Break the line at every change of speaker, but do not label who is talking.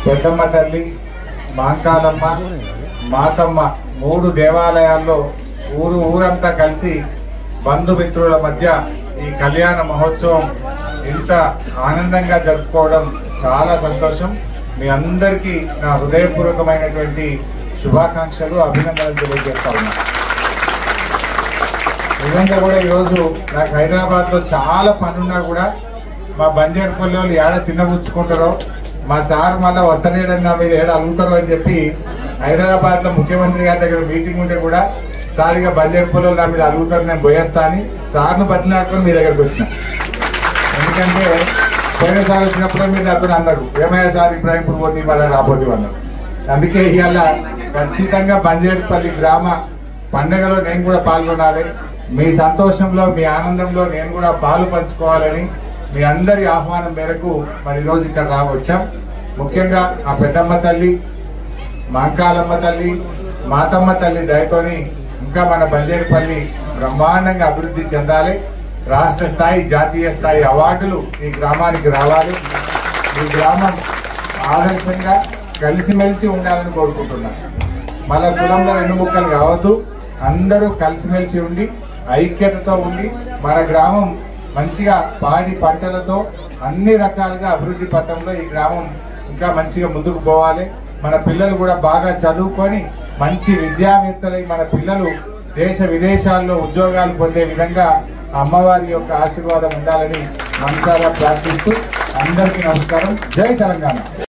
పెద్దమ్మ తల్లి మాంకాలమ్మ మాతమ్మ మూడు దేవాలయాల్లో ఊరు ఊరంతా కలిసి బంధుమిత్రుల మధ్య ఈ కళ్యాణ మహోత్సవం ఇంత ఆనందంగా జరుపుకోవడం చాలా సంతోషం మీ అందరికీ నా హృదయపూర్వకమైనటువంటి శుభాకాంక్షలు అభినందనలు తెలియజేస్తా ఉన్నాను నిజంగా కూడా ఈరోజు నాకు హైదరాబాద్ లో చాలా పనున్నా కూడా మా బంజారపల్లి వాళ్ళు ఏడ చిన్నపుచ్చుకుంటారో మా సార్ మళ్ళీ వత్తనేయడం నా మీద ఏడ అలుగుతారో అని చెప్పి హైదరాబాద్ లో ముఖ్యమంత్రి గారి దగ్గర మీటింగ్ ఉంటే కూడా సారిగా బంజారపల్లి వాళ్ళు నా మీద అలుగుతారు నేను పోయేస్తా అని సార్ను బతిలాడుకొని మీ దగ్గరకు వచ్చిన ఎందుకంటే పోయినసారి వచ్చినప్పుడే మీరు నాతో అన్నారు ఏమయ్యా సార్ ఇబ్రాహింపూర్ పోతే మళ్ళీ రాబోతు అన్నారు అందుకే ఇవాళ ఖచ్చితంగా బంజేరుపల్లి గ్రామ పండగలో నేను కూడా పాల్గొనాలి మీ సంతోషంలో మీ ఆనందంలో నేను కూడా పాలు పంచుకోవాలని మీ అందరి ఆహ్వానం మేరకు మరి ఈరోజు ఇక్కడ రావచ్చాం ముఖ్యంగా ఆ పెద్దమ్మ తల్లి మాంకాలమ్మ తల్లి మాతమ్మ తల్లి దయతోని ఇంకా మన బంజేరుపల్లి బ్రహ్మాండంగా అభివృద్ధి చెందాలి రాష్ట్ర స్థాయి జాతీయ స్థాయి అవార్డులు ఈ గ్రామానికి రావాలి ఈ గ్రామం ఆదర్శంగా కలిసిమెలిసి ఉండాలని కోరుకుంటున్నాను మళ్ళా కులంలో రెండు ముక్కలు కావద్దు అందరూ కలిసిమెలిసి ఉండి ఐక్యతతో ఉండి మన గ్రామం మంచిగా పాడి పంటలతో అన్ని రకాలుగా అభివృద్ధి పథంలో ఈ గ్రామం ఇంకా మంచిగా ముందుకు పోవాలి మన పిల్లలు కూడా బాగా చదువుకొని మంచి విద్యావేత్తలై మన పిల్లలు దేశ విదేశాల్లో ఉద్యోగాలు పొందే విధంగా అమ్మవారి యొక్క ఆశీర్వాదం ఉండాలని మనసారా ప్రార్థిస్తూ అందరికీ నమస్కారం జై తెలంగాణ